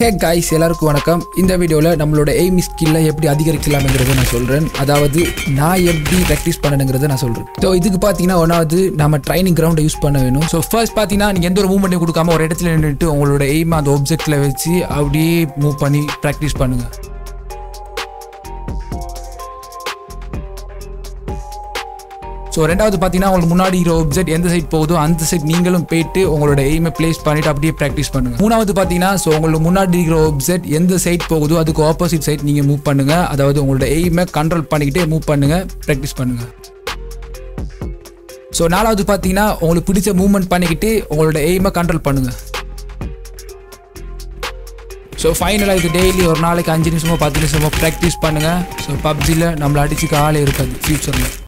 hey guys எல்லாருக்கும் வணக்கம் இந்த வீடியோவில் நம்மளோட எய்ம் ஸ்கில்லை எப்படி அதிகரிக்கலாம்ங்கிறத நான் சொல்கிறேன் அதாவது நான் எப்படி ப்ராக்டிஸ் பண்ணணுங்கிறத நான் சொல்கிறேன் ஸோ இதுக்கு பார்த்தீங்கன்னா ஒன்றாவது நம்ம ட்ரைனிங் கிரவுண்டை யூஸ் பண்ண வேணும் ஸோ ஃபர்ஸ்ட் பார்த்தீங்கன்னா நீங்கள் எந்த ஒரு மூவ்மெண்ட்டையும் கொடுக்காம ஒரு இடத்துல நின்றுட்டு உங்களோட எய்ம் அந்த ஒப்ஜெக்டில் வச்சு அப்படியே மூவ் பண்ணி ப்ராக்டிஸ் பண்ணுங்கள் ஸோ ரெண்டாவது பார்த்தீங்கன்னா உங்களுக்கு முன்னாடி இருக்கிற ஒப்ஜெக்ட் எந்த சைட் போகுதோ அந்த சைட் நீங்களும் போயிட்டு உங்களோட எய்மை பிளேஸ் பண்ணிட்டு அப்படியே ப்ராக்டிஸ் பண்ணுங்க மூணாவது பார்த்தீங்கன்னா ஸோ உங்களுக்கு முன்னாடி இருக்கிற ஒப்ஜெக்ட் எந்த சைட் போகுதோ அதுக்கு ஆப்போசிட் சைட் நீங்கள் மூவ் பண்ணுங்க அதாவது உங்களோட எய்மை கண்ட்ரோல் பண்ணிக்கிட்டே மூவ் பண்ணுங்க ப்ராக்டிஸ் பண்ணுங்க ஸோ நாலாவது பார்த்தீங்கன்னா உங்களுக்கு பிடிச்ச மூவ்மெண்ட் பண்ணிக்கிட்டு உங்களோட எய்மை கண்ட்ரோல் பண்ணுங்க ஸோ ஃபைனலாக இது டெய்லி ஒரு நாளைக்கு அஞ்சு நிமிஷமோ பத்து நிமிஷமோ ப்ராக்டிஸ் பண்ணுங்கள் ஸோ பப்ஜியில் நம்மளை அடிச்சுக்க ஆளே இருக்காது ஃப்யூச்சரில்